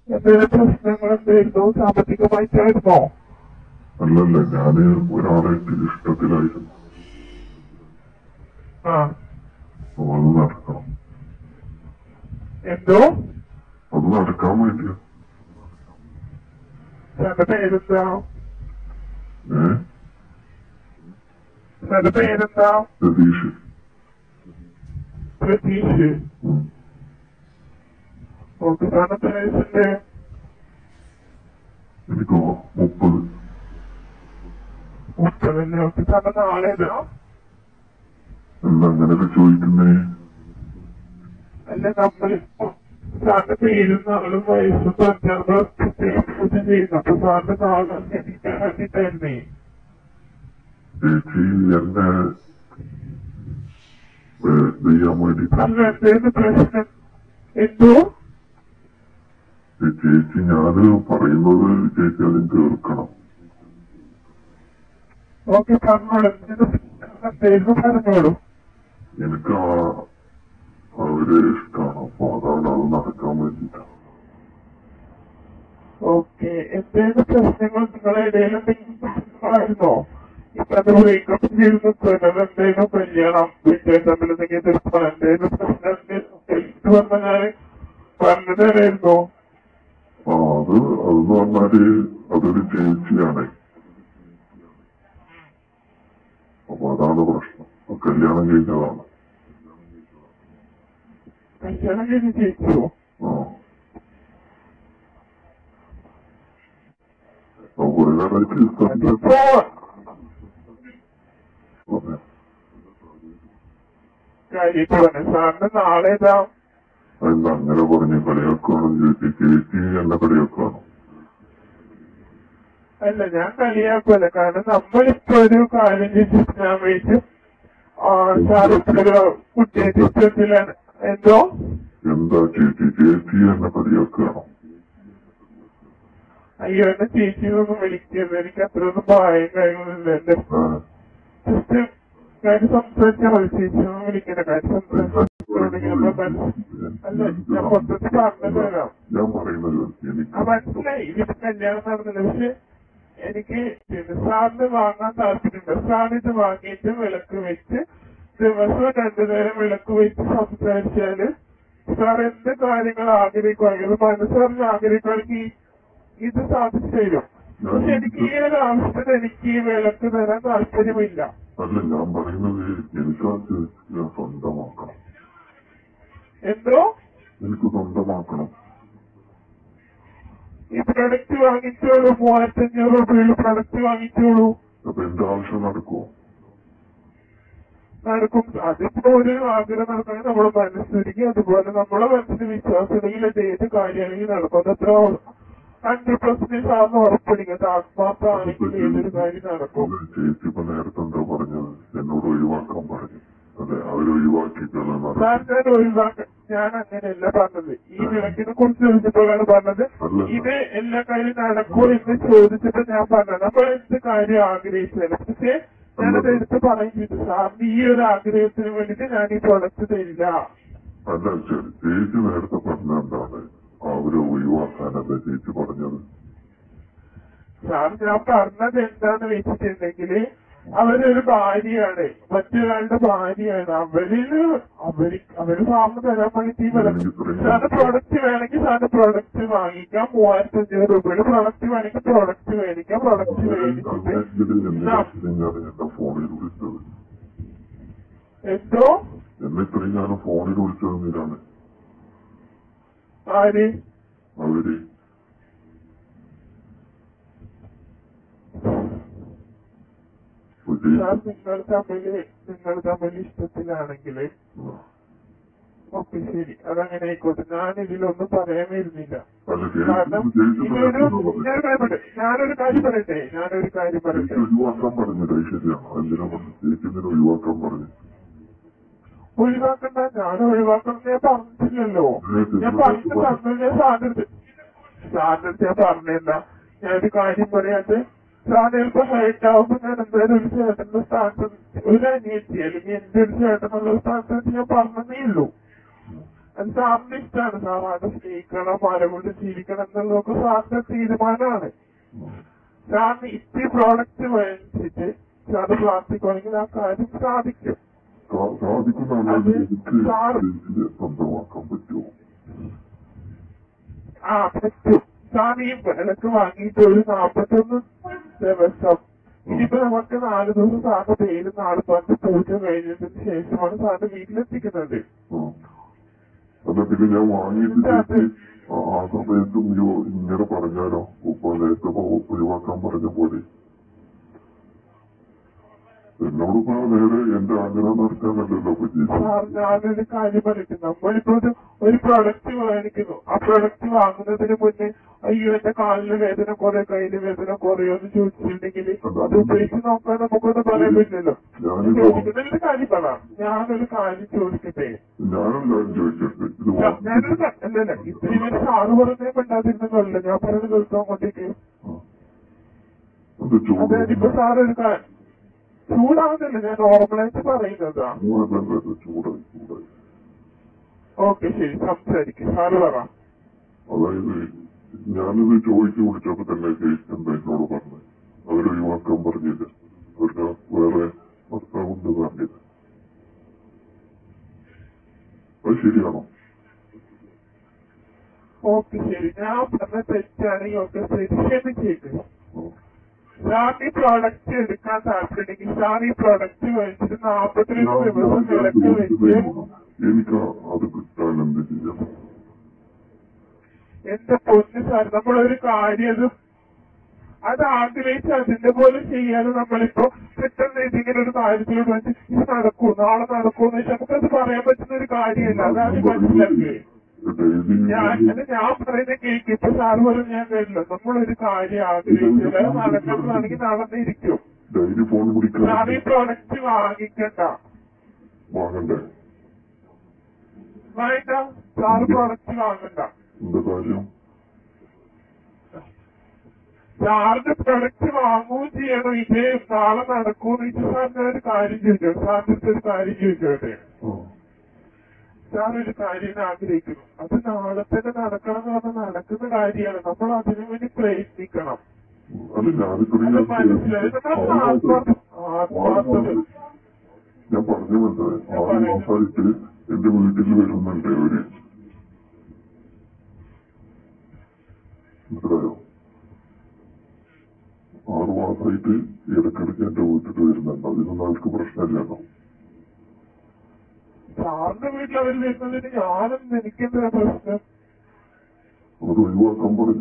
എന്തെങ്കിലും പ്രശ്നങ്ങൾ എന്തായിരുന്നു സാമ്പത്തികമായിട്ടായിരുന്നോ അല്ലല്ല ഞാന് ഒരാളായിട്ട് ഇഷ്ടത്തിലായിരുന്നു ആ അപ്പൊ അത് നടക്കണം എന്തോ അത് നടക്കാൻ വേണ്ടിയാ സാറിന്റെ പേരെന്താ ഏ സാറിന്റെ പേരെന്താ രതീഷ് പ്രതീഷ് ഉം. ഓക്കെ സാറിന്റെ പേഴ്സിന്റെ എനിക്ക് മുപ്പത് മുപ്പതല്ലേ ഓക്കെ സാറിന്റെ നാളേതാ എന്താ അങ്ങനെയൊക്കെ ചോദിക്കുന്നേ അല്ല നമ്മൾ സാറിന്റെ പേരും നാളും വയസ്സും പറഞ്ഞാൽ പ്രത്യേകം പൂജ ചെയ്യുന്നു അപ്പൊ സാറിന്റെ നാളെ എനിക്ക് വേണ്ടിട്ടായിരുന്നേ ചേച്ചി എന്നെ ഏ, ഇത് ചെയ്യാൻ വേണ്ടിട്ട് അല്ല എന്തേലും പ്രശ്നം എന്തോ ചേച്ചി ഞാന് പറയുന്നത് ചേച്ചി അതും കേൾക്കണം ഓക്കെ പറഞ്ഞോളൂ എന്തേലും പറഞ്ഞോളൂ എനിക്ക് ആ അവരെ ഇഷ്ടമാണ് അപ്പൊ അതാണ് അത് നടക്കാൻ വേണ്ടിട്ടാണ് ഓക്കെ എന്തേലും പ്രശ്നങ്ങൾ നിങ്ങളെ ഇടയിൽ എന്തെങ്കിലും പ്രശ്നങ്ങളായിരുന്നോ ഇപ്പൊ അത് ബ്രേക്കപ്പ് ചെയ്ത് നിൽക്കുന്നത് എന്തേലും കല്യാണം വീട്ടുകാർ തമ്മിൽ എന്തെങ്കിലും എതിർപ്പ് എന്തേലും പ്രശ്നം പറഞ്ഞാല് പറഞ്ഞു തരായിരുന്നോ ആ അത് അതെന്ന് പറഞ്ഞാല് അതൊരു ചേച്ചിയാണ് അപ്പൊ അതാണ് പ്രശ്നം ആ കല്യാണം കഴിഞ്ഞതാണ് കല്യാണം കഴിഞ്ഞ് ജയിച്ചോ ആ അപ്പൊ ഒരു കാലത്ത് ഇഷ്ടപ്പെട്ട അതിപ്പോ കാര്യമായിട്ട് പറഞ്ഞു സാറിന് നാളെ ഏതാ എന്താ അങ്ങനെ പറഞ്ഞ് കളിയാക്കുകയാണെന്ന് ചോദിച്ചു ചേച്ചി എന്നെ കളിയാക്കുകയാണോ അല്ല ഞാൻ കളിയാക്കുമല്ല കാരണം നമ്മളിപ്പോ ഒരു കാര്യം ചിന്തിക്കാൻ വേണ്ടി ആ സാറിപ്പോ ഒരു കുട്ടിയെ ചിത്രത്തിലാണ് എന്തോ എന്താ ചേച്ചി ചേച്ചി എന്നെ കളിയാക്കുകയാണോ അയ്യോ എന്നെ ചേച്ചിയൊന്നും വിളിക്കരുത് എനിക്ക് അത്രയൊന്നും പ്രായം കഴിയുന്നില്ല എന്റെ ആ, ജസ്റ്റ് കാര്യം സംസാരിച്ചാൽ മതി ചേച്ചിയൊന്നും വിളിക്കേണ്ട കാര്യം സംസാരിച്ചിട്ടുണ്ടെങ്കിൽ നമ്മൾ മനസ്സി- അല്ല ഞാൻ മൊത്തത്തിൽ പറഞ്ഞു തരാം ഞാൻ പറയുന്നത് ആ എനിക്ക് മനസ്സിലായി ഇതിപ്പോ കല്യാണം നടന്നില്ല പക്ഷെ എനിക്ക് പിന്നെ സാറിന് വാങ്ങാൻ താല്പര്യമുണ്ട് സാർ ഇത് വാങ്ങിയിട്ട് വിളക്ക് വെച്ച് ദിവസവും രണ്ടു നേരം വിളക്ക് വെച്ച് സംസാരിച്ചാല് സാർ എന്ത് കാര്യങ്ങൾ ആഗ്രഹിക്കുകയാണെങ്കിലും മനസ്സറിഞ്ഞ് ആഗ്രഹിക്കുകയാണെങ്കിൽ ഇത് സാധിച്ചു തരും പക്ഷെ എനിക്ക് ഈ ഒരു ആവശ്യത്തിന് എനിക്ക് ഈ വിളക്ക് തരാൻ താല്പര്യമില്ല അല്ല ഞാൻ പറയുന്നത് എനിക്ക് ആ ചേച്ചിയെ സ്വന്തമാക്കണം എന്തോ എനിക്ക് സ്വന്തമാക്കണം ഈ പ്രൊഡക്റ്റ് വാങ്ങിച്ചോളൂ മൂവായിരത്തി അഞ്ഞൂറ് രൂപയുള്ള പ്രൊഡക്റ്റ് വാങ്ങിച്ചോളൂ അപ്പൊ എന്റെ ആവശ്യം നടക്കുമോ നടക്കും അതിപ്പോ ഒരു ആഗ്രഹം നടക്കണേ നമ്മുടെ മനസ്സൊരുക്കി അതുപോലെ നമ്മുടെ മനസ്സിന് വിശ്വാസം ഉണ്ടെങ്കിൽ അത് ഏത് കാര്യമാണെങ്കിൽ നടക്കും അതത്ര ഹൺഡ്രഡ് പെർസെന്റേജ് ആണെന്ന് ഉറപ്പണിക്കുന്നത് ആത്മാർത്ഥമാണെങ്കിൽ ഏതൊരു കാര്യം നടക്കും അത് ചേച്ചി ഇപ്പൊ നേരത്തെ എന്താ പറഞ്ഞത് എന്നോട് ഒഴിവാക്കാൻ പറഞ്ഞു അതെ അവര് ഒഴിവാക്കിയിട്ടുള്ള സാർ ഞാൻ ഒഴിവാക്ക ഞാൻ അങ്ങനെയല്ല പറഞ്ഞത് ഈ വിളക്കിനെ കുറിച്ച് ചോദിച്ചപ്പോഴാണ് പറഞ്ഞത് ഇത് എല്ലാ കാര്യം നടക്കുമോ എന്ന് ചോദിച്ചപ്പോ ഞാൻ പറഞ്ഞത് നമ്മൾ എന്ത് കാര്യം ആഗ്രഹിച്ചാലും പക്ഷേ ഞാനത് എടുത്ത് പറയും ചെയ്തു സാറിന് ഈ ഒരു ആഗ്രഹത്തിന് വേണ്ടിയിട്ട് ഞാൻ ഈ പ്രൊഡക്റ്റ് തരില്ല അല്ല ശരി ചേച്ചി നേരത്തെ പറഞ്ഞ എന്താണ് അവരെ ഒഴിവാക്കാനല്ല ചേച്ചി പറഞ്ഞത് സാർ ഞാൻ പറഞ്ഞത് എന്താന്ന് വെച്ചിട്ടുണ്ടെങ്കില് അവരൊരു ഭാര്യയാണ് മറ്റൊരാളുടെ ഭാര്യയാണ് അവരില് അവര് അവര് സാറിന് തരാൻ വേണ്ടിട്ട് ഈ വില സാറിന് പ്രൊഡക്റ്റ് വേണമെങ്കിൽ സാറിന് പ്രൊഡക്റ്റ് വാങ്ങിക്കാം മൂവായിരത്തി അഞ്ഞൂറ് രൂപയുടെ പ്രൊഡക്റ്റ് വേണമെങ്കിൽ പ്രൊഡക്റ്റ് മേടിക്കാം പ്രൊഡക്റ്റ് മേടിച്ചിട്ട് അങ്ങനെയെങ്കിൽ എന്നെ ഞാൻ എന്റെ ഫോണിൽ വിളിച്ചത് എന്തോ എന്നെ ഇത്രയും ഞാൻ ഫോണിൽ വിളിച്ചത് എന്തിനാണ് ആര് അവര് ഒരു സാർ നിങ്ങൾ തമ്മില് നിങ്ങൾ തമ്മിൽ ഇഷ്ടത്തിലാണെങ്കിൽ ഓക്കെ ശരി അതങ്ങനെ ആയിക്കോട്ടെ ഞാൻ ഇതിലൊന്നും പറയാൻ വരുന്നില്ല അല്ല കാരണം ചേച്ചി ഇതൊരു ചേച്ചി ഞാൻ പറയട്ടെ ഞാനൊരു കാര്യം പറയട്ടെ ഞാനൊരു കാര്യം ചേച്ചി പറയട്ടെ ഒഴിവാക്കാൻ പറഞ്ഞത് ശരിയാണ് എന്തിനാ പറഞ്ഞു ചേച്ചി എന്തിനാ ഒഴിവാക്കാൻ പറഞ്ഞു ഒഴിവാക്കണ്ട ഞാൻ ഒഴിവാക്കണം ഞാൻ പറഞ്ഞിട്ടില്ലല്ലോ ഞാൻ പൈസ തന്നെ സാറിന് സാറിന് ഞാൻ പറഞ്ഞില്ല ഞാനൊരു കാര്യം പറയാണ്ട് സാർ ചിലപ്പോ ഹൈറ്റ് ആവുമ്പോ ഞാൻ എന്തായാലും ഒരു ചേട്ടന്റെ സ്ഥാനത്ത് ഒരു അനിയത്തി അല്ലെങ്കിൽ എന്റെ ഒരു ചേട്ടനുള്ള സ്ഥാനത്ത് ഞാൻ പറഞ്ഞതേ ഉള്ളൂ അത് സാറിന് ഇഷ്ടമാണ് സാർ അവിടെ സ്നേഹിക്കണം മരം കൊണ്ട് ജീവിക്കണം എന്നുള്ളതൊക്കെ സാറിന്റെ തീരുമാനമാണ് സാറിന് ഇത്തിരി പ്രോഡക്റ്റ് മേടിച്ചിട്ട് സാറ് പ്രാർത്ഥിക്കുകയാണെങ്കിൽ ആ കാര്യം സാധിക്കും സാ- സാധിക്കുന്ന അത് എനിക്ക് സാർ- ചേച്ചിയെ സ്വന്തമാക്കാൻ പറ്റുമോ ആ പറ്റും സാർ ഈ വിലക്ക് വാങ്ങിയിട്ട് ഒരു നാപ്പത്തൊന്ന് ദിവസം ഇനിയിപ്പോ നമുക്ക് നാല് ദിവസം സാറിന്റെ പേര് നാളെ പത്ത് പൂജ കഴിഞ്ഞതിന് ശേഷമാണ് സാറിന്റെ വീട്ടിലെത്തിക്കുന്നത് ആ. അല്ല പിന്നെ ഞാൻ വാങ്ങിയിട്ട് ചേച്ചി ആ ആ സമയത്തും ഇയ്യോ ഇങ്ങനെ പറഞ്ഞാലോ ഇപ്പൊ നേരത്തെ പോ- ഒഴിവാക്കാൻ പറഞ്ഞ പോലെ എന്നോട് ഇപ്പൊ നേരെ എന്റെ ആഗ്രഹം നടത്താനല്ലല്ലോ ഇപ്പൊ ചേച്ചി സാർ ഞാനൊരു കാര്യം പറയട്ടെ നമ്മളിപ്പോ ഒരു ഒരു പ്രൊഡക്റ്റ് മേടിക്കുന്നു ആ പ്രൊഡക്റ്റ് വാങ്ങുന്നതിന് മുന്നേ അയ്യോ എന്റെ കാലിന് വേദന കുറെ കയ്യില് വേദന കുറയോ എന്ന് ചോദിച്ചിട്ടുണ്ടെങ്കിൽ അത് ഉപയോഗിച്ച് നോക്കാൻ നമുക്കൊന്നും പറയാൻ പറ്റില്ലല്ലോ ഞാനിപ്പോ ചോദിക്കുന്നതിന്റെ കാര്യം പറ ഞാനൊരു കാര്യം ചോദിക്കട്ടെ ഞാനും കാര്യം ചോദിച്ചിട്ട് ഇത് ഞാ- വാങ്ങി ഞാനൊരു ക- അല്ലല്ല ഇത്രയും നേരം സാറ് പറഞ്ഞേ മിണ്ടാതിരുന്നല്ലോ ഞാൻ പറയുന്നത് കേൾക്കാൻ അങ്ങോട്ടേക്ക് അത് അതായത് ഇപ്പൊ ചൂട് സാറ് ഒരു കാര്യം ചൂടാവുന്നില്ല ഞാൻ നോർമലായിട്ട് പറയുന്നതാ ചൂടായി ചൂടായി ഓക്കെ ശരി സംസാരിക്കും സാറ് പറ അതായത് ഞാനിത് ചോദിച്ചു വിളിച്ചപ്പോ തന്നെ ചേച്ചി എന്താ എന്നോട് പറഞ്ഞത് അവരെ ഒഴിവാക്കാൻ പറഞ്ഞില്ല അവർക്ക് വേറെ ഭർത്താവുണ്ട് പറഞ്ഞത് അത് ശരിയാണോ ഓക്കെ ശരി ഞാൻ പറഞ്ഞ തെറ്റാണെങ്കിൽ ഒക്കെ ശരി ക്ഷമിച്ചേക്ക് ആ. സാർ ഈ പ്രോഡക്റ്റ് എടുക്കാൻ താല്പര്യമുണ്ടെങ്കിൽ സാർ ഈ പ്രോഡക്റ്റ് മേടിച്ചിട്ട് നാപ്പത്തിരണ്ട് ഞാൻ- ദിവസം ഞാൻ വിലക്ക് ചോദിച്ചത് വെച്ച് എനിക്ക് അത് കിട്ടാൻ എന്ത് ചെയ്യണം എന്റെ പൊന്ന് സാർ നമ്മളൊരു കാര്യം അത് അത് ആഗ്രഹിച്ച് അതിന്റെ പോലെ ചെയ്യാതെ നമ്മളിപ്പോ പെട്ടെന്ന് ഇതിങ്ങനെ ഒരു കാര്യത്തിലോട്ട് വെച്ച് ഇത് നടക്കൂ നാളെ നടക്കൂ എന്ന് വെച്ചാൽ നമുക്കത് പറയാൻ പറ്റുന്ന ഒരു കാര്യമല്ല അതാണ് മനസ്സിലാക്കിയത് ഡെയിലി ഞാൻ അത് ഞാൻ പറയുന്ന കേക്ക് ഇപ്പൊ സാറ് പോലും ഞാൻ കേട്ടില്ല നമ്മളൊരു കാര്യം ആഗ്രഹിച്ചാൽ അത് നടക്കുന്നതാണെങ്കിൽ നടന്നിരിക്കും ഡെയിലി ഫോൺ വിളിക്കാൻ സാർ ഈ പ്രോഡക്റ്റ് വാങ്ങിക്കണ്ട വാങ്ങണ്ടേ വേണ്ട സാറ് പ്രോഡക്റ്റ് വാങ്ങണ്ട എന്താ കാര്യം സാറിന്റെ പ്രൊഡക്റ്റ് വാങ്ങുകയും ചെയ്യണം ഇത് നാളെ നടക്കൂന്ന് വെച്ചാൽ സാറിന് ഒരു കാര്യം ചോദിച്ചോ സാറിന്റെ അടുത്ത് ഒരു കാര്യം ചോദിച്ചോട്ടെ ആ. സാർ ഒരു കാര്യം ആഗ്രഹിക്കുന്നു അത് നാളെ തന്നെ നടക്കണം എന്ന് പറഞ്ഞാൽ നടക്കുന്ന കാര്യമാണ് നമ്മൾ അതിനു വേണ്ടി പ്രയത്നിക്കണം അത് ഞാനിത്രയും അത് മനസ്സിലായി നമ്മൾ ആത്മാർത്ഥ ആത്മാർത്ഥത ഞാൻ പറഞ്ഞു മനസ്സിലായി ആറ് മാസമായിട്ട് എന്റെ വീട്ടിൽ വരുന്നുണ്ട് അവര് മനസ്സിലായോ ആറ് മാസമായിട്ട് ഇടയ്ക്കിടയ്ക്ക് എന്റെ വീട്ടിൽ വരുന്നുണ്ട് അതിനൊന്നും അവർക്ക് പ്രശ്നമില്ലല്ലോ സാറിന്റെ വീട്ടിൽ അവർ വരുന്നതിന് ഞാനും എനിക്കെന്താ പ്രശ്നം അത് ഒഴിവാക്കാൻ പറഞ്ഞു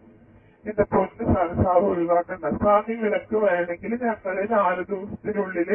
എന്റെ പൊന്ന് സാറ് സാറ് ഒഴിവാക്കണ്ട സാറിന് വിലക്ക് വേണമെങ്കിൽ ഞങ്ങള് നാല് ദിവസത്തിനുള്ളിൽ